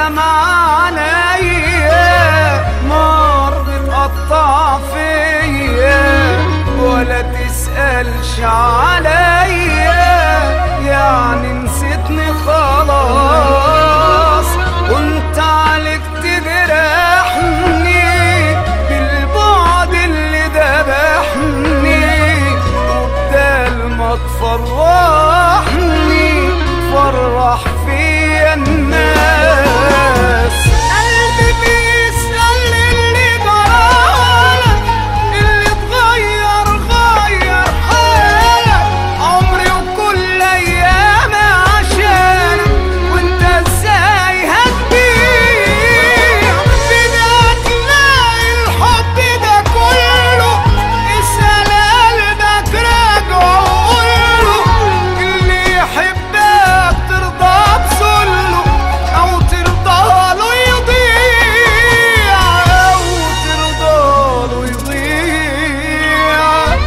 عليا نار بتقطع فيا ولا تسألش عليا يعني نسيتني خلاص وانت عليك تجرحني بالبعد اللي ذبحني وبدال ما تفرحني فرح فيا الناس قلبي بيسأل اللي جرالك اللي اتغير غير حالك عمري وكل ايامي عشانك وانت ازاي هتبيع بدك تلاقي الحب ده كله اسأل قلبك راجعه وقوله اللي يحبك ترضى بذله او ترضى له يضيع او ترضى له يضيع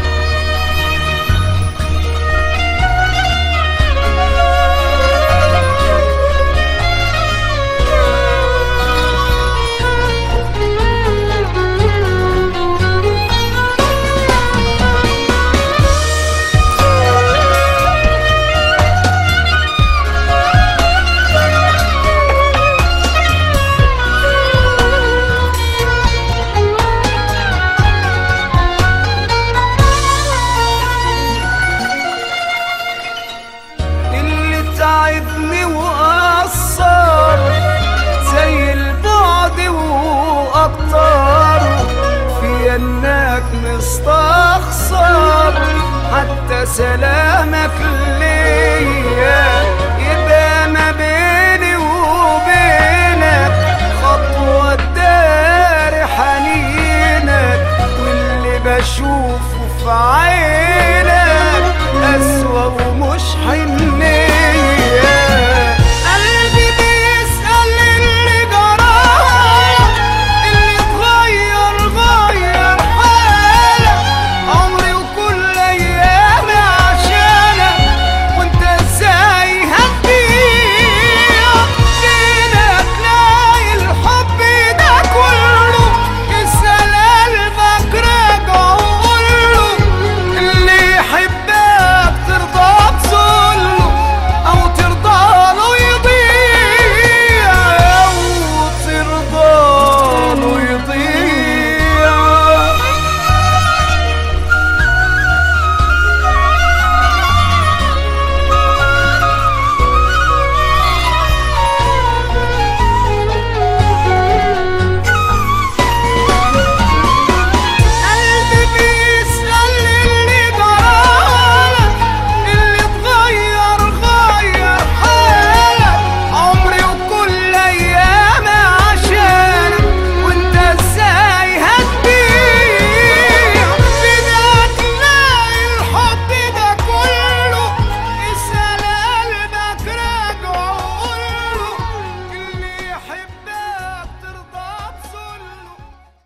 اللي تعبني وقصر زي البعد وقطر في انك مستخسر حتى سلام